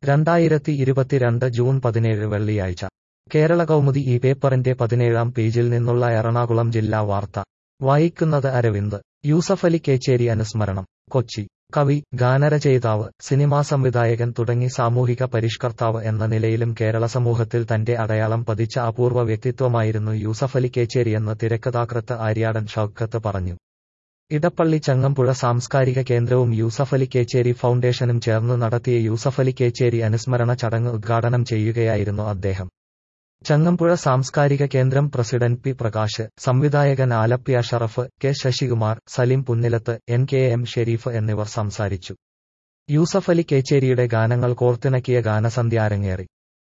രണ്ടായിരത്തി ഇരുപത്തിരണ്ട് ജൂൺ പതിനേഴ് വെള്ളിയാഴ്ച കേരള കൗമുദി ഈ പേപ്പറിന്റെ പതിനേഴാം പേജിൽ നിന്നുള്ള എറണാകുളം ജില്ലാ വാർത്ത വായിക്കുന്നത് അരവിന്ദ് യൂസഫലി കേച്ചേരി അനുസ്മരണം കൊച്ചി കവി ഗാനരചയിതാവ് സിനിമാ സംവിധായകൻ തുടങ്ങി സാമൂഹിക പരിഷ്കർത്താവ് എന്ന നിലയിലും കേരള സമൂഹത്തിൽ തന്റെ അടയാളം പതിച്ച അപൂർവ വ്യക്തിത്വമായിരുന്നു യൂസഫലി കേച്ചേരിയെന്ന് തിരക്കഥാകൃത്ത് ആര്യാടൻ ഷൌക്കത്ത് പറഞ്ഞു ഇടപ്പള്ളി ചങ്ങമ്പുഴ സാംസ്കാരിക കേന്ദ്രവും യൂസഫലി കേച്ചേരി ഫൗണ്ടേഷനും ചേർന്ന് നടത്തിയ യൂസഫലി കേച്ചേരി അനുസ്മരണ ചടങ്ങ് ഉദ്ഘാടനം ചെയ്യുകയായിരുന്നു അദ്ദേഹം ചങ്ങമ്പുഴ സാംസ്കാരിക കേന്ദ്രം പ്രസിഡന്റ് പി പ്രകാശ് സംവിധായകൻ Alleppey Ashraf K Sasikumar Salim Punnilath N K M Sherif എന്നിവർ സംസാരിച്ചു യൂസഫലി കേച്ചേരിയുടെ ഗാനങ്ങൾ കോർത്തിണക്കിയ ഗാനസന്ധ്യ അരങ്ങേറി